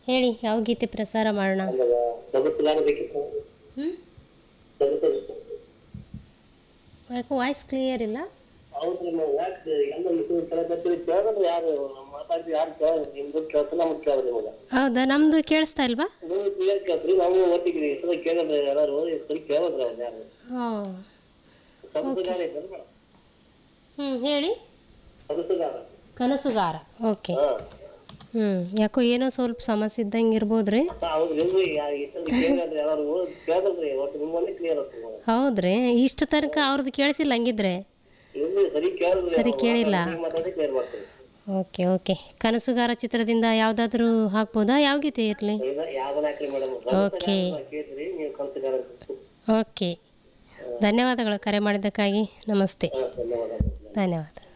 ಹೇಳಿ ಯಾವ ಗೀತೆ ಪ್ರಸಾರ ಮಾಡೋಣ ಆಮೇಲೆ ಸೊಗಸುಗಾರ ಬೇಕಿತ್ತು ಹ್ಞೂ ಸೊಗಸು ಯಾಕೆ ವಾಯ್ಸ್ ಕ್ಲಿಯರ್ ಇಲ್ಲ ಹೌದ್ರಿ ನಾವು ಯಾಕೆ ಎಲ್ಲ ಮಿಕ್ಕಿದ ಕೇಳಕತ್ತೀರಿ ಕೇಳಿದ್ರೆ ಯಾರು ಮಾತಾಡ್ತೀವಿ ಯಾರು ಕೇಳ ನಿಮ್ದು ಕೇಳ್ತಾರೆ ನಮ್ಗೆ ಕೇಳಿದ್ರಿ ನಿಮಗೆ ಹೌದಾ ನಮ್ಮದು ಕೇಳಿಸ್ತಾ ಇಲ್ವಾ ನೀವು ಕ್ಲಿಯರ್ ಕೇಳ್ತೀರಿ ನಾವು ಒಟ್ಟಿಗೆ ಹೆಸರು ಕೇಳಿದ್ರೆ ಎಲ್ಲರೂ ಹೆಸರು ಕೇಳಿದ್ರೆ ಅವ್ರು ಯಾರು ಹಾಂ ಸೊಗಸುಗಾರ ಇದ್ದಾರೆ ಮೇಡಮ್ ಹ್ಞೂ ಹೇಳಿ ಸೊಗಸುಗಾರ ಕನಸುಗಾರ ಓಕೆ ಹಾ ಹ್ಞೂ ಯಾಕೋ ಏನೋ ಸ್ವಲ್ಪ ಸಮಸ್ಯೆ ಇದ್ದಂಗೆ ಇರ್ಬೋದು ರೀ ಹೌದು ಇಲ್ರಿ ಹೆಸರು ಕೇಳಿದ್ರೆ ಎಲ್ಲರೂ ಕೇಳಿದ್ರಿ ಒಟ್ಟು ನಿಮ್ಮಲ್ಲಿ ಕ್ಲಿಯರ್ ಆಗ್ತದೆ ಹೌದ್ರಿ ಇಷ್ಟು ತನಕ ಅವ್ರದ್ದು ಕೇಳಿಸಿಲ್ಲ ಹಂಗಿದ್ರೆ ಇಲ್ರಿ ಸರಿ ಕೇಳಿದ್ರಿ ಸರಿ ಕೇಳಿಲ್ಲ ಮಾತಾಡಿ ಕ್ಲಿಯರ್ ಮಾಡ್ತೀವಿ ಓಕೆ ಓಕೆ ಕನಸುಗಾರ ಚಿತ್ರದಿಂದ ಯಾವುದಾದ್ರೂ ಹಾಕ್ಬೋದಾ ಯಾವ ಗೀತೆ ಇರಲಿ ಈಗ ಯಾವ್ದನ್ನ ಹಾಕ್ರಿ ಮೇಡಮ್ ಓಕೆ ಕೇಳಿದ್ರಿ ನೀವು ಕಲ್ತಿಗಾರ ಓಕೆ ಧನ್ಯವಾದಗಳು ಕರೆ ಮಾಡಿದ್ದಕ್ಕಾಗಿ ನಮಸ್ತೆ ಧನ್ಯವಾದ ಧನ್ಯವಾದ